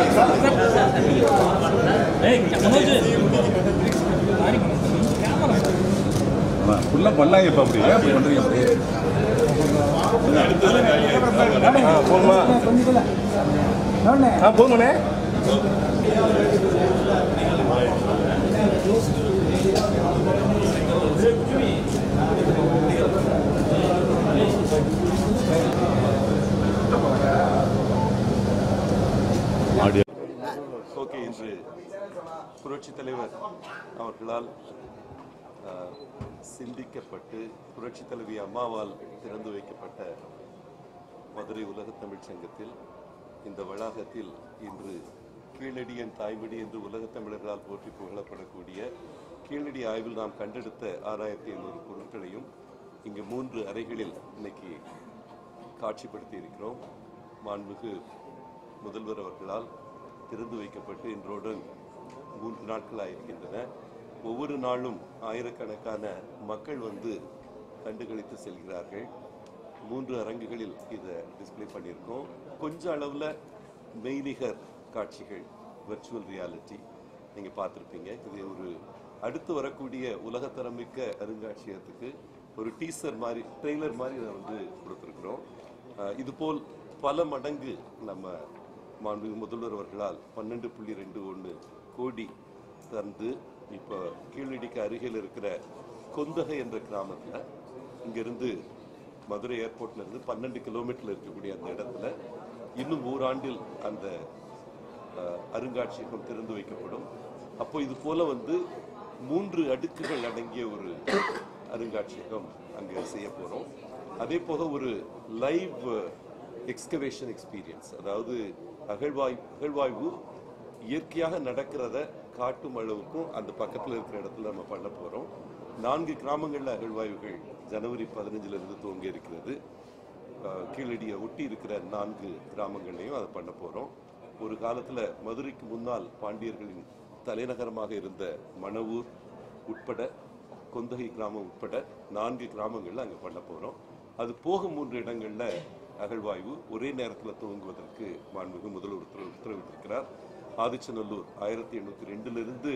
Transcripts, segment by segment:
ஃபுல்லாக பண்ணலாங்க இப்போ அப்படி ஏன் அப்படி பண்ணுறீங்க அப்படி ஆ போதுமா ஆ போதுமாண்ணே ஓகே இன்று புரட்சித் தலைவர் அவர்களால் அஹ், சிந்திக்கப்பட்டு புரட்சித் தலைவி அம்மாவால் திறந்து வைக்கப்பட்ட மதுரை உலகத் தமிழ்ச் சங்கத்தில் இந்த வளாகத்தில் இன்று கீழடியின் தாய்மொழி என்று உலகத் தமிழர்களால் போற்றி புகழப்படக்கூடிய கீழடி ஆய்வில் நாம் கண்டெடுத்த ஆறாயிரத்தி ஐநூறு பொருட்களையும் இங்கு மூன்று அறைகளில் இன்னைக்கு காட்சிப்படுத்தி இருக்கிறோம் மாண்புமிகு முதல்வர் அவர்களால் திறந்து வைக்கப்பட்டு இன்றோடு மூன்று நாட்கள் ஆயிருக்கின்றன ஒவ்வொரு நாளும் ஆயிரக்கணக்கான மக்கள் வந்து கண்டுகளித்து செல்கிறார்கள் மூன்று அரங்குகளில் இதை டிஸ்ப்ளே பண்ணியிருக்கோம் கொஞ்சம் அளவில் மெய்நிகர் காட்சிகள் வர்ச்சுவல் ரியாலிட்டி நீங்கள் பார்த்துருப்பீங்க இது ஒரு அடுத்து வரக்கூடிய உலகத்தரமிக்க அருங்காட்சியகத்துக்கு ஒரு டீசர் மாதிரி ட்ரெய்லர் மாதிரி இதை வந்து கொடுத்துருக்குறோம் அஹ் இதுபோல் பல மடங்கு நம்ம மாண்புமிகு முதல்வர் அவர்களால் பன்னெண்டு புள்ளி ரெண்டு ஒன்று கோடி தந்து இப்போ கீழடிக்கு அருகில் இருக்கிற கொந்தகை என்ற கிராமத்தில் இங்கிருந்து மதுரை ஏர்போர்ட்ல இருந்து பன்னெண்டு கிலோமீட்டர்ல இருக்கக்கூடிய அந்த இடத்துல இன்னும் ஓராண்டில் அந்த அஹ், அருங்காட்சியகம் திறந்து வைக்கப்படும் அப்போ இது போல வந்து மூன்று அடுக்குகள் அடங்கிய ஒரு அருங்காட்சியகம் அங்கே செய்ய போறோம் அதே போக ஒரு லைவ் எக்ஸ்கவேஷன் எக்ஸ்பீரியன்ஸ் அதாவது அகழ்வாய் அகழ்வாய்வு இயற்கையாக நடக்கிறத காட்டும் அளவுக்கும் அந்த பக்கத்தில் இருக்கிற இடத்துல நம்ம பண்ண போறோம் நான்கு கிராமங்களில் அகழ்வாய்வுகள் ஜனவரி பதினஞ்சுல இருந்து துவங்க இருக்கிறது அஹ், கீழடியை ஒட்டி இருக்கிற நான்கு கிராமங்களையும் அதை பண்ண போறோம் ஒரு காலத்துல மதுரைக்கு முன்னால் பாண்டியர்களின் தலைநகரமாக இருந்த மணவூர் உட்பட கொந்தகை கிராமம் உட்பட நான்கு கிராமங்கள்ல அங்க பண்ண போறோம் அது போக மூன்று இடங்கள்ல அகழ்வாய்வு ஒரே நேரத்தில் துவங்குவதற்கு மாண்புமிகு முதல்வர் உத்தரவு உத்தரவிட்டிருக்கிறார் ஆதிச்சநல்லூர் ஆயிரத்தி எண்ணூத்தி ரெண்டுல இருந்து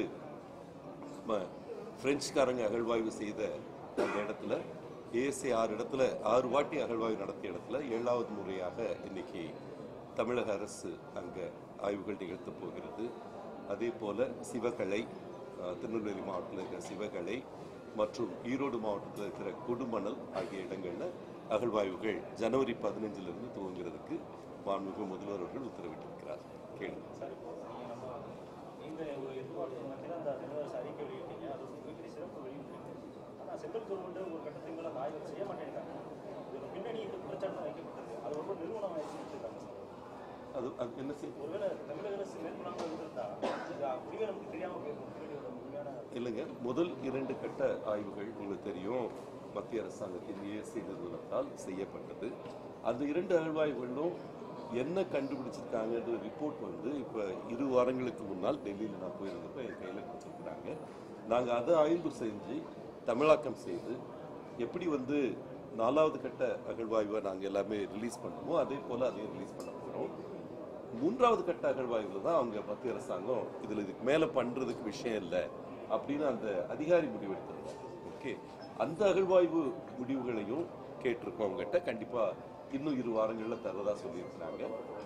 நம்ம பிரெஞ்சுக்காரங்க அகழ்வாய்வு செய்த அந்த இடத்துல ஏஎஸ்ஏ ஆறு இடத்துல ஆறு வாட்டி அகழ்வாய்வு நடத்திய இடத்துல ஏழாவது முறையாக இன்னைக்கு தமிழக அரசு அங்க ஆய்வுகள் நிகழ்த்தப் போகிறது அதே போல சிவகலை அஹ், திருநெல்வேலி மாவட்டத்தில் இருக்கிற சிவகலை மற்றும் ஈரோடு மாவட்டத்தில் இருக்கிற கொடுமணல் ஆகிய இடங்கள்ல அகழ்வாய்வுகள் ஜனவரி பதினஞ்சுல இருந்து துவங்குறதுக்கு மாண்புமிகு முதல்வர் அவர்கள் உத்தரவிட்டிருக்கிறார் கேளுங்க இந்த ஒரு எதிர்பார்ப்பு மத்தியில் அந்த நிலவரசு அறிக்கை வெளியிட்டீங்க அது ஒரு மிகப்பெரிய சிறப்பு வெளியிட்டிருக்கு ஆனால் சென்ட்ரல் கவர்மெண்ட் ஒரு கட்டத்தின் மேலே அந்த ஆய்வு செய்ய மாட்டேங்கிறாங்க இதோட பின்னணி இந்த குற்றச்சாட்டு தான் வைக்கப்பட்டது அது ரொம்ப நிறுவனம் வச்சிருக்காங்க அது அது என்ன செய்ய ஒருவேளை தமிழக அரசு மேற்கொள்ளாமல் இருந்திருந்தா இது அப்படியே நமக்கு தெரியாமல் போயிருக்கும் கீழடியோட முழுமையான இல்லைங்க முதல் இரண்டு கட்ட ஆய்வுகள் உங்களுக்கு தெரியும் மத்திய அரசாங்கத்தின் ஏஎஸ்சி நிறுவனத்தால் செய்யப்பட்டது அந்த இரண்டு அகழ்வாய்வுகளும் என்ன கண்டுபிடிச்சிருக்காங்கன்ற ரிப்போர்ட் வந்து இப்போ இரு வாரங்களுக்கு முன்னால் டெல்லியில் நான் போயிருந்தப்ப என் கையில் கொடுத்துருக்குறாங்க நாங்கள் அதை ஆய்வு செஞ்சு தமிழாக்கம் செய்து எப்படி வந்து நாலாவது கட்ட அகழ்வாய்வை நாங்கள் எல்லாமே ரிலீஸ் பண்ணுமோ அதே போல் அதையும் ரிலீஸ் பண்ண போகிறோம் மூன்றாவது கட்ட அகழ்வாய்வில் தான் அவங்க மத்திய அரசாங்கம் இதில் இதுக்கு மேலே பண்ணுறதுக்கு விஷயம் இல்லை அப்படின்னு அந்த அதிகாரி முடிவெடுத்திருந்தாங்க ஓகே அந்த அகழ்வாய்வு முடிவுகளையும் கேட்டிருக்கோம் அவங்ககிட்ட கண்டிப்பாக இன்னும் இரு வாரங்களில் தரதா சொல்லியிருக்கிறாங்க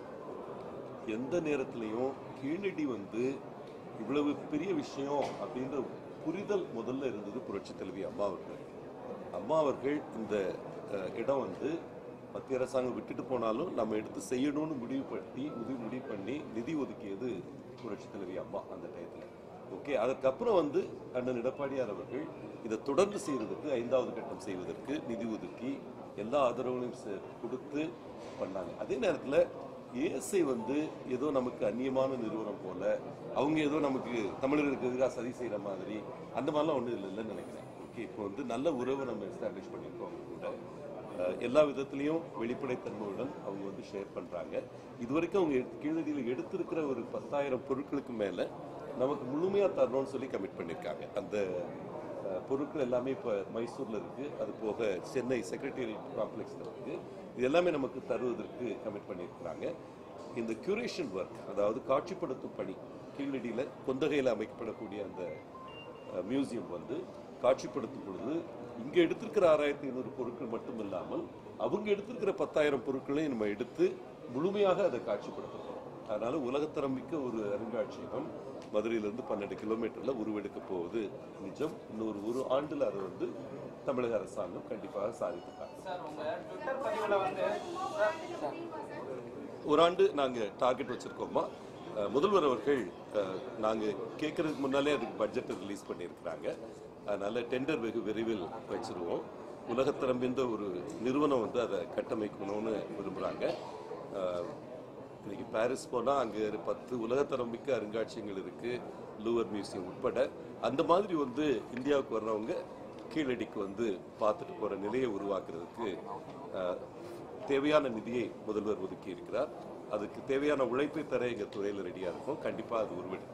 எந்த நேரத்திலையும் கீழடி வந்து இவ்வளவு பெரிய விஷயம் அப்படின்ற புரிதல் முதல்ல இருந்தது புரட்சி தலைவி அம்மா அவர்கள் அம்மா அவர்கள் இந்த அஹ், இடம் வந்து மத்திய அரசாங்கம் விட்டுட்டு போனாலும் நம்ம எடுத்து செய்யணும்னு முடிவுபடுத்தி முடிவு முடிவு பண்ணி நிதி ஒதுக்கியது புரட்சி தலைவி அம்மா அந்த டயத்தில் ஓகே அதற்கப்புறம் வந்து அண்ணன் எடப்பாடியார் அவர்கள் இதை தொடர்ந்து செய்வதற்கு ஐந்தாவது கட்டம் செய்வதற்கு நிதி ஒதுக்கி எல்லா ஆதரவுகளையும் செ- கொடுத்து பண்ணாங்க அதே நேரத்தில் ஏஎஸ்ஐ வந்து ஏதோ நமக்கு அந்நியமான நிறுவனம் போல அவங்க ஏதோ நமக்கு தமிழர்களுக்கு எதிராக சதி செய்கிற மாதிரி அந்த மாதிரிலாம் ஒன்றும் இல்லைன்னு நினைக்கிறேன் ஓகே இப்போ வந்து நல்ல உறவை நம்ம எஸ்டாப்ளிஷ் பண்ணியிருக்கோம் அவங்க கூட அஹ், எல்லா விதத்துலேயும் வெளிப்படைத்தன்மையுடன் அவங்க வந்து ஷேர் பண்ணுறாங்க இதுவரைக்கும் அவங்க எடுத்து- கீழடியில் எடுத்திருக்கிற ஒரு பத்தாயிரம் பொருட்களுக்கு மேலே நமக்கு முழுமையாக தரணும்னு சொல்லி கமிட் பண்ணியிருக்காங்க அந்த அஹ், பொருட்கள் எல்லாமே இப்போ மைசூரில் இருக்குது அது போக சென்னை செக்ரட்டேரியட் காம்ப்ளெக்ஸில் இருக்குது இது எல்லாமே நமக்கு தருவதற்கு கமிட் பண்ணியிருக்கிறாங்க இந்த கியூரேஷன் ஒர்க் அதாவது காட்சிப்படுத்தும் பணி கீழடியில் கொந்தகையில் அமைக்கப்படக்கூடிய அந்த மியூசியம் வந்து காட்சிப்படுத்தும் பொழுது இங்க எடுத்திருக்கிற ஆறாயிரத்தி ஐநூறு பொருட்கள் மட்டும் இல்லாமல் அவங்க எடுத்திருக்கிற பத்தாயிரம் பொருட்களையும் நம்ம எடுத்து முழுமையாக அதை காட்சிப்படுத்துறோம் அதனால உலகத்தரம் மிக்க ஒரு அருங்காட்சியகம் மதுரையிலிருந்து பன்னெண்டு கிலோமீட்டர்ல உருவெடுக்க போகுது நிஜம் இன்னொரு ஒரு ஆண்டுல அதை வந்து தமிழக அரசாங்கம் கண்டிப்பாக சாதித்துட்டாங்க சார் உங்க ட்விட்டர் பதிவுல வந்து சார், ஒரு ஆண்டு நாங்க டார்கெட் வச்சிருக்கோமா அஹ், முதல்வர் அவர்கள் அஹ், நாங்க கேட்கறதுக்கு முன்னாலே அதுக்கு பட்ஜெட் ரிலீஸ் பண்ணியிருக்கிறாங்க அதனால டெண்டர் வெகு விரைவில் வச்சிருவோம் உலகத்தரம் என்ற ஒரு நிறுவனம் வந்து அதை கட்டமைக்கணும்னு விரும்புறாங்க அஹ், இன்னைக்கு பாரிஸ் போனா அங்க ஒரு பத்து உலகத்தரம் மிக்க அருங்காட்சியகங்கள் இருக்கு லூவர் மியூசியம் உட்பட அந்த மாதிரி வந்து இந்தியாவுக்கு வர்றவங்க கீழடிக்கு வந்து பார்த்துட்டு போற நிலையை உருவாக்குறதுக்கு அஹ், தேவையான நிதியை முதல்வர் ஒதுக்கி இருக்கிறார் அதுக்கு தேவையான உழைப்பை தர எங்க துறையில ரெடியா இருக்கும் கண்டிப்பா அது உருவெடுக்கும்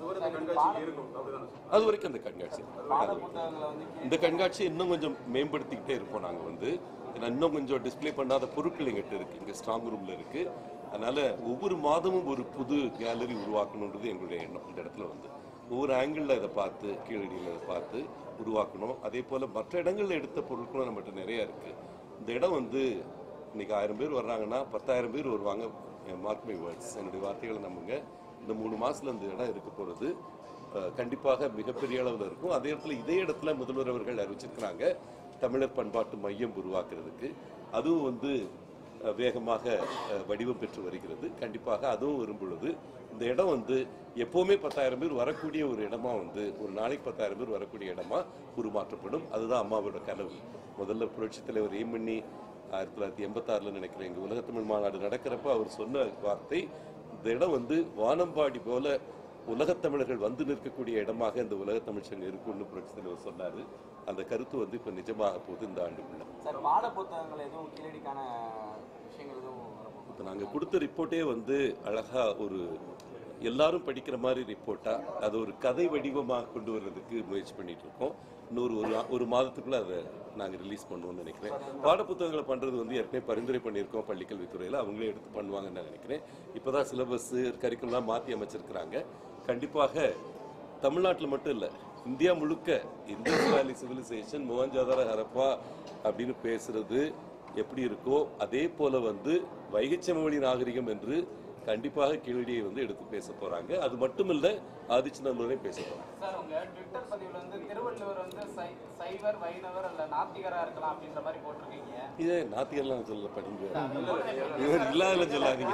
அது வரைக்கும் அந்த கண்காட்சி அது வரைக்கும். புத்தகங்களை வந்து இந்த கண்காட்சி இன்னும் கொஞ்சம் மேம்படுத்திக்கிட்டே இருப்போம் நாங்க வந்து ஏன்னா இன்னும் கொஞ்சம் டிஸ்ப்ளே பண்ணாத பொருட்கள் எங்கிட்ட இருக்கு இங்க ஸ்ட்ராங் ரூம்ல இருக்கு அதனால ஒவ்வொரு மாதமும் ஒரு புது கேலரி உருவாக்கணுன்றது எங்களுடைய எண்ணம் இந்த இடத்துல வந்து ஒவ்வொரு ஆங்கிள் இதை பார்த்து கீழடியில் இதை பார்த்து உருவாக்கணும் அதே போல மற்ற இடங்கள்ல எடுத்த பொருட்களும் நம்மகிட்ட நிறைய இருக்கு இந்த இடம் வந்து இன்னைக்கு ஆயிரம் பேர் வர்றாங்கன்னா பத்தாயிரம் பேர் வருவாங்க மார்க் மை வேர்ட்ஸ் என்னுடைய வார்த்தைகளை நம்புங்க இந்த மூணு மாசத்துல இந்த இடம் இருக்க போறது அஹ், கண்டிப்பாக மிகப்பெரிய அளவில் இருக்கும் அதே இடத்துல இதே இடத்துல முதல்வர் அவர்கள் அறிவிச்சிருக்கிறாங்க தமிழர் பண்பாட்டு மையம் உருவாக்குறதுக்கு அதுவும் வந்து அஹ், வேகமாக அஹ், வடிவம் பெற்று வருகிறது கண்டிப்பாக அதுவும் வரும் பொழுது இந்த இடம் வந்து எப்பவுமே பத்தாயிரம் பேர் வரக்கூடிய ஒரு இடமா வந்து ஒரு நாளைக்கு பத்தாயிரம் பேர் வரக்கூடிய இடமா உருமாற்றப்படும் அதுதான் அம்மாவோட கனவு முதல்ல புரட்சித் தலைவர் ஏம் பண்ணி ஆயிரத்தி தொள்ளாயிரத்தி எண்பத்தாறுல நினைக்கிறேன் எங்க உலகத்தமிழ் மாநாடு நடக்கிறப்ப அவர் சொன்ன வார்த்தை இந்த இடம் வந்து வானம்பாடி போல உலகத்தமிழர்கள் வந்து நிற்கக்கூடிய இடமாக இந்த உலகத்தமிழ் சங்கம் இருக்கும்னு புரட்சித் தலைவர் சொன்னாரு அந்த கருத்து வந்து இப்ப நிஜமாக போகுது இந்த ஆண்டுக்குள்ள சார் பாட புத்தகங்கள் எதுவும் கீழடிக்கான விஷயங்கள் எதுவும் வரப்போகுதா? இப்போ நாங்கள் கொடுத்த ரிப்போர்ட்டே வந்து அழகா ஒரு எல்லாரும் படிக்கிற மாதிரி ரிப்போர்ட்டா அது ஒரு கதை வடிவமாக கொண்டு வர்றதுக்கு முயற்சி பண்ணிட்டு இருக்கோம் இன்னொரு ஒரு ஒரு மாதத்துக்குள்ள அதை நாங்கள் ரிலீஸ் பண்ணுவோம்னு நினைக்கிறேன் பாடப்புத்தகங்களை பண்றது வந்து ஏற்கனவே பரிந்துரை பண்ணியிருக்கோம் பள்ளிக்கல்வித்துறையில் அவங்களே எடுத்து பண்ணுவாங்கன்னு நான் நினைக்கிறேன் இப்போதான் சிலபஸ் கரிக்குலாம் மாற்றி அமைச்சிருக்கிறாங்க கண்டிப்பாக தமிழ்நாட்டில் மட்டும் இல்லை இந்தியா முழுக்க இந்தஸ் வேலி சிவிலைசேஷன் மோகன்ஜாதார ஹரப்பா அப்படின்னு பேசுறது எப்படி இருக்கோ அதே போல வந்து வைகைச்சமவெளி நாகரிகம் என்று கண்டிப்பாக கீழடியை வந்து எடுத்து பேச போறாங்க அது மட்டும் இல்ல ஆதிச்சநல்லூரையும் பேச போறாங்க சார் உங்க ட்விட்டர் பதிவுல வந்து திருவள்ளுவர் வந்து சை- சைவர் வைணவர் அல்ல நாத்திகரா இருக்கலாம் அப்படின்ற மாதிரி போட்டிருக்கீங்க இதே நாத்திகர்லாம் சொல்ல படிங்க இவர் இல்லாத சொல்லாதீங்க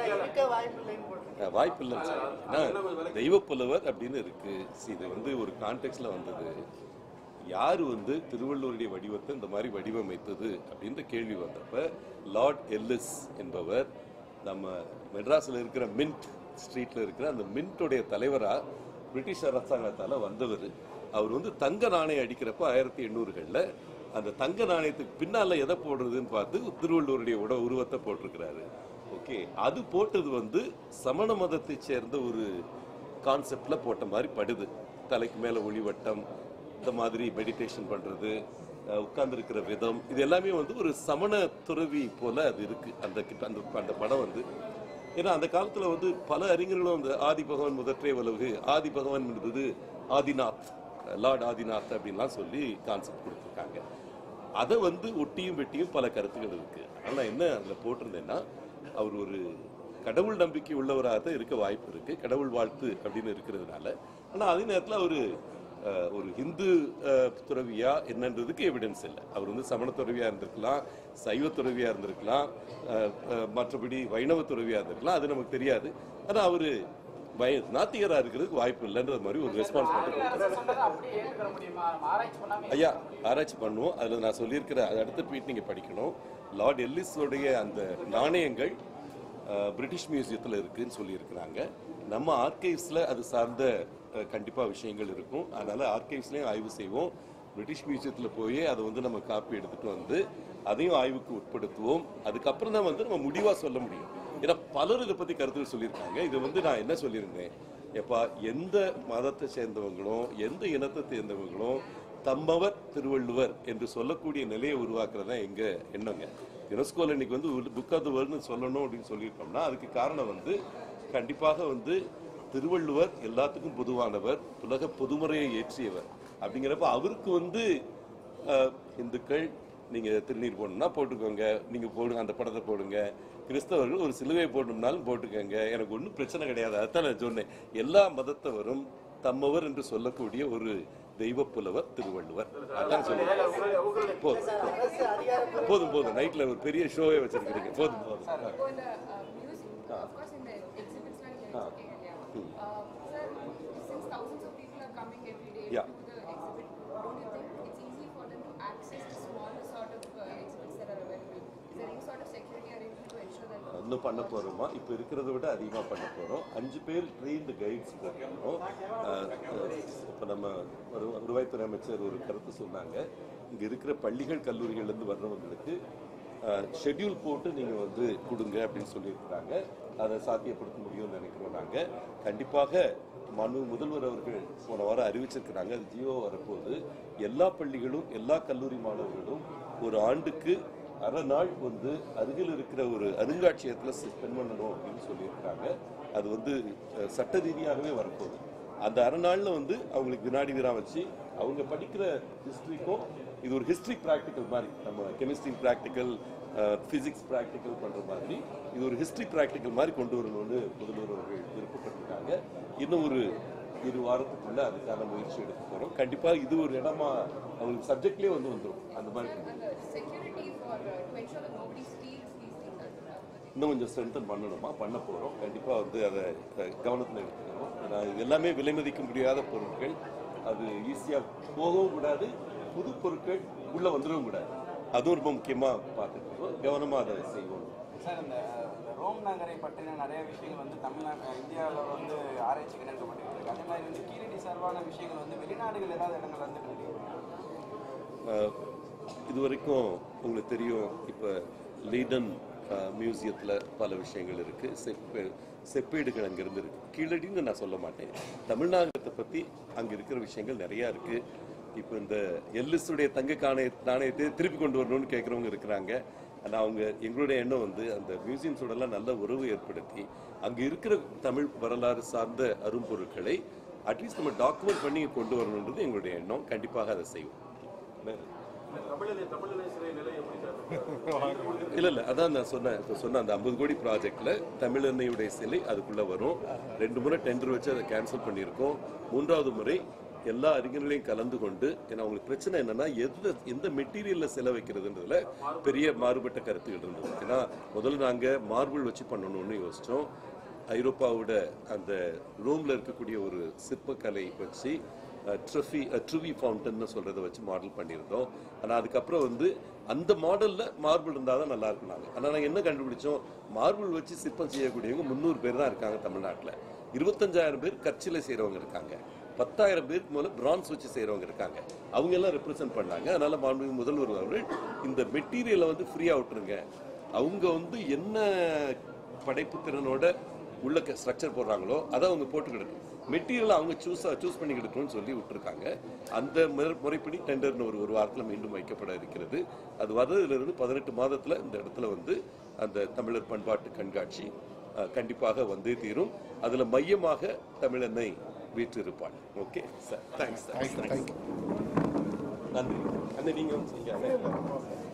அஹ் வாய்ப்பு இல்லைன்னு சொல்லுங்க தெய்வ புலவர் அப்படின்னு இருக்கு See, இது வந்து ஒரு கான்டெக்ட்ல வந்தது யார் வந்து திருவள்ளுவருடைய வடிவத்தை இந்த மாதிரி வடிவமைத்தது அப்படின்ற கேள்வி வந்தப்ப லார்ட் எல்லிஸ் என்பவர் நம்ம மெட்ராஸ்ல இருக்கிற மின்ட் ஸ்ட்ரீட்ல இருக்கிற அந்த மின்ட்டுடைய தலைவரா பிரிட்டிஷ் அரசாங்கத்தால வந்தவர் அவர் வந்து தங்க நாணயம் அடிக்கிறப்ப ஆயிரத்தி எண்ணூறுகள்ல அந்த தங்க நாணயத்துக்கு பின்னால எதை போடுறதுன்னு பார்த்து திருவள்ளுவருடைய உட உருவத்தை போட்டிருக்கிறாரு ஓகே அது போட்டது வந்து சமண மதத்தை சேர்ந்த ஒரு கான்செப்ட்ல போட்ட மாதிரி படுது தலைக்கு மேல ஒளிவட்டம் இந்த மாதிரி மெடிடேஷன் பண்றது உட்கார்ந்து இருக்கிற விதம் இது எல்லாமே வந்து ஒரு சமண துறவி போல அது இருக்கு அந்த கிட்ட- அந்த அந்த படம் வந்து ஏன்னா அந்த காலத்துல வந்து பல அறிஞர்களும் அந்த ஆதி பகவான் முதற்றே உலகு ஆதி பகவான் என்பது ஆதிநாத் லார்ட் ஆதிநாத் அப்படின்லாம் சொல்லி கான்செப்ட் கொடுத்துருக்காங்க அதை வந்து ஒட்டியும் வெட்டியும் பல கருத்துக்கள் இருக்கு ஆனா என்ன அதுல போட்டிருந்தேன்னா அவர் ஒரு கடவுள் நம்பிக்கை உள்ளவராக தான் இருக்க வாய்ப்பு இருக்கு கடவுள் வாழ்த்து அப்படின்னு இருக்கிறதுனால ஆனா அதே நேரத்துல அவரு அஹ், ஒரு இந்து அஹ், துறவியா என்னன்றதுக்கு எவிடன்ஸ் இல்லை அவர் வந்து சமண துறவியா இருந்திருக்கலாம் சைவ துறவியா இருந்திருக்கலாம் அஹ், அஹ், மற்றபடி வைணவ துறவியா இருந்திருக்கலாம் அது நமக்கு தெரியாது ஆனா அவரு வய நாத்திகரா இருக்கிறதுக்கு வாய்ப்பு இல்லைன்ற மாதிரி ஒரு ரெஸ்பான்ஸ் மட்டும் அரசு சொன்னதை அப்படியே ஏற்றுக்கிற முடியுமா ஆராய்ச்சி பண்ணாம ஐயா ஆராய்ச்சி பண்ணுவோம் அதில் நான் சொல்லியிருக்கிற அது அடுத்த ட்வீட் நீங்கள் படிக்கணும் லார்ட் எல்லிஸோடைய அந்த நாணயங்கள் அஹ், பிரிட்டிஷ் மியூசியத்தில் இருக்குன்னு சொல்லியிருக்கிறாங்க நம்ம ஆர்கைவ்ஸில் அது சார்ந்த அஹ், கண்டிப்பா விஷயங்கள் இருக்கும் அதனால ஆர்கைவ்ஸ்லையும் ஆய்வு செய்வோம் பிரிட்டிஷ் மியூசியத்தில் போய் அதை வந்து நம்ம காப்பி எடுத்துட்டு வந்து அதையும் ஆய்வுக்கு உட்படுத்துவோம் அதுக்கப்புறம் தான் வந்து நம்ம முடிவாக சொல்ல முடியும் ஏன்னா பலர் இதை பற்றி கருத்துகள் சொல்லியிருக்காங்க இது வந்து நான் என்ன சொல்லியிருந்தேன் எப்பா எந்த மதத்தை சேர்ந்தவங்களும் எந்த இனத்தை சேர்ந்தவங்களும் தம்மவர் திருவள்ளுவர் என்று சொல்லக்கூடிய நிலையை உருவாக்குறது தான் எங்க எண்ணங்க யுனெஸ்கோல இன்னைக்கு வந்து புக் ஆஃப் த வேர்ல்ட்னு சொல்லணும் அப்படின்னு சொல்லியிருக்கோம்னா அதுக்கு காரணம் வந்து கண்டிப்பாக வந்து திருவள்ளுவர் எல்லாத்துக்கும் பொதுவானவர் உலக பொதுமுறையை ஏற்றியவர் அப்படிங்கிறப்ப அவருக்கு வந்து அஹ், இந்துக்கள் நீங்க திருநீர் போடணும்னா போட்டுக்கோங்க நீங்க போடுங்க அந்த படத்தை போடுங்க கிறிஸ்தவர்கள் ஒரு சிலுவை போடணும்னாலும் போட்டுக்கோங்க எனக்கு ஒன்றும் பிரச்சனை கிடையாது அதான் நான் சொன்னேன் எல்லா மதத்தவரும் தம்மவர் என்று சொல்லக்கூடிய ஒரு தெய்வ புலவர் திருவள்ளுவர் அதான் சொல்லுவேன் போதும் போதும். போதும் போதும் நைட்ல ஒரு பெரிய ஷோவே வச்சிருக்கிறீங்க போதும் போதும் இப்போ இந்த மியூசிக் ஆஃப்கோர்ஸ் இந்த எக்ஸிபிட்ஸ்லாம் நீங்க வச்சிருக்கீங்க இல்லையா sir since thousands of people are coming every day Yeah. to the exhibit don't you think it's easy for them to access the smaller sort of uh, exhibits that are available is there any sort of security arrangement to ensure that இன்னும் பண்ண போறோமா இப்போ இருக்கிறத விட அதிகமாக பண்ண போறோம் அஞ்சு பேர் ட்ரெயின்டு கைட்ஸ் போட்டிருக்கோம் இப்போ நம்ம ஒரு வருவாய்த்துறை அமைச்சர் ஒரு கருத்து சொன்னாங்க இங்க இருக்கிற பள்ளிகள் கல்லூரிகள்லேருந்து வர்றவங்களுக்கு ஷெட்யூல் போட்டு நீங்கள் வந்து கொடுங்க அப்படின்னு சொல்லியிருக்கிறாங்க அதை சாத்தியப்படுத்த முடியும்னு நினைக்கிறோம் நாங்கள் கண்டிப்பாக மனு முதல்வர் அவர்கள் போன வாரம் அறிவிச்சிருக்கிறாங்க அது ஜியோ வரப்போகுது எல்லா பள்ளிகளும் எல்லா கல்லூரி மாணவர்களும் ஒரு ஆண்டுக்கு அரை நாள் வந்து அருகில் இருக்கிற ஒரு அருங்காட்சியகத்தில் ஸ்பெண்ட் பண்ணணும் அப்படின்னு சொல்லியிருக்கிறாங்க அது வந்து அஹ், சட்ட ரீதியாகவே வரப்போகுது அந்த அரை நாளில் வந்து அவங்களுக்கு வினாடி வினா வச்சு அவங்க படிக்கிற ஹிஸ்ட்ரிக்கும் இது ஒரு ஹிஸ்ட்ரி ப்ராக்டிக்கல் மாதிரி நம்ம கெமிஸ்ட்ரி ப்ராக்டிக்கல் ஃபிசிக்ஸ் ப்ராக்டிக்கல் பண்ணுற மாதிரி இது ஒரு ஹிஸ்ட்ரி ப்ராக்டிக்கல் மாதிரி கொண்டு வரணும்னு முதல்வர் அவர்கள் விருப்பப்பட்டிருக்காங்க இன்னும் ஒரு இரு வாரத்துக்குள்ள அதுக்கான முயற்சி எடுக்க போகிறோம் கண்டிப்பாக இது ஒரு இடமா அவங்களுக்கு சப்ஜெக்ட்லேயே வந்து வந்துடும் அந்த மாதிரி and the security for uh, to ensure that nobody steals these things as well இன்னும் கொஞ்சம் ஸ்ட்ரென்தன் பண்ணணுமா பண்ண போகிறோம் கண்டிப்பாக வந்து அதை கவனத்தில் எடுத்துக்கணும் ஏன்னா இது எல்லாமே விலை மதிக்க முடியாத பொருட்கள் அது ஈஸியாக போகவும் கூடாது புது பொருட்கள் உள்ளே வந்துடவும் கூடாது அதுவும் ரொம்ப முக்கியமாக பார்த்துக்கணும் கவனமாக அதை செய்வோம் சார் இந்த இந்த ரோம் நகரை பற்றின நிறைய விஷயங்கள் வந்து தமிழ்நாடு இந்தியாவில் வந்து ஆராய்ச்சி கிடைக்கப்பட்டு இருக்கு அதே மாதிரி வந்து கீழடி சார்பான விஷயங்கள் வந்து வெளிநாடுகள் ஏதாவது இடங்கள் வந்து அஹ், இது வரைக்கும் உங்களுக்கு தெரியும் இப்போ லீடன் மியூசியத்தில் பல விஷயங்கள் இருக்குது செப்பே செப்பேடுகள் அங்கேருந்து இருக்குது கீழடின்னு நான் சொல்ல மாட்டேன் தமிழ்நாட்டை பற்றி அங்கே இருக்கிற விஷயங்கள் நிறையா இருக்குது இப்போ இந்த எல்லிஸுடைய தங்க காணய நாணயத்தை திருப்பி கொண்டு வரணும்னு கேட்குறவங்க இருக்கிறாங்க ஆனால் அவங்க எங்களுடைய எண்ணம் வந்து அந்த மியூசியம்ஸோடலாம் நல்ல உறவு ஏற்படுத்தி அங்கே இருக்கிற தமிழ் வரலாறு சார்ந்த அரும்பொருட்களை அட்லீஸ்ட் நம்ம டாக்குமெண்ட் பண்ணி கொண்டு வரணுன்றது எங்களுடைய எண்ணம் கண்டிப்பாக அதை செய்வோம் இல்ல இல்ல அதான் நான் சொன்னேன் இப்போ சொன்ன அந்த ஐம்பது கோடி ப்ராஜெக்ட்ல தமிழன்னையுடைய சிலை அதுக்குள்ள வரும் ரெண்டு முறை டெண்டர் வச்சு அதை கேன்சல் பண்ணியிருக்கோம் மூன்றாவது முறை எல்லா அறிஞர்களையும் கலந்து கொண்டு ஏன்னா அவங்களுக்கு பிரச்சனை என்னன்னா எந்த எந்த மெட்டீரியல்ல சிலை வைக்கிறதுன்றதுல பெரிய மாறுபட்ட கருத்துகள் இருந்தது ஏன்னா முதல்ல நாங்க மார்பிள் வச்சு பண்ணணும்னு யோசிச்சோம் ஐரோப்பாவோட அந்த ரோம்ல இருக்கக்கூடிய ஒரு சிற்பக்கலை வச்சு ட்ரஃபி ட்ரிவி ஃபவுண்டன் சொல்றதை வச்சு மாடல் பண்ணியிருந்தோம் ஆனால் அதுக்கப்புறம் வந்து அந்த மாடலில் மார்பிள் இருந்தால் தான் நல்லா இருக்குனாங்க ஆனால் நாங்கள் என்ன கண்டுபிடிச்சோம் மார்பிள் வச்சு சிற்பம் செய்யக்கூடியவங்க முந்நூறு பேர் தான் இருக்காங்க தமிழ்நாட்டில் இருபத்தஞ்சாயிரம் பேர் கற்சிலை செய்கிறவங்க இருக்காங்க பத்தாயிரம் பேருக்கு மேலே பிரான்ஸ் வச்சு செய்கிறவங்க இருக்காங்க அவங்க எல்லாம் ரெப்ரசென்ட் பண்ணாங்க அதனால மாண்புமிகு முதல்வர் அவர்கள் இந்த மெட்டீரியலை வந்து ஃப்ரீயாக விட்டுருங்க அவங்க வந்து என்ன படைப்பு திறனோட உள்ள ஸ்ட்ரக்சர் போடுறாங்களோ அதை அவங்க போட்டுக்கிடணும் மெட்டீரியல் அவங்க சூஸ் சூஸ் பண்ணி எடுக்கணும்னு சொல்லி விட்டுருக்காங்க அந்த முறை- முறைப்படி டெண்டர்னு ஒரு ஒரு வாரத்தில் மீண்டும் வைக்கப்பட இருக்கிறது அது வர்றதுலேருந்து பதினெட்டு மாதத்தில் இந்த இடத்துல வந்து அந்த தமிழர் பண்பாட்டு கண்காட்சி அஹ், கண்டிப்பாக வந்தே தீரும் அதில் மையமாக தமிழனை வீற்றிருப்பாள் ஓகே சார் தேங்க்ஸ் தேங்க்ஸ் நன்றி அண்ணே நீங்கள் வந்து செய்ய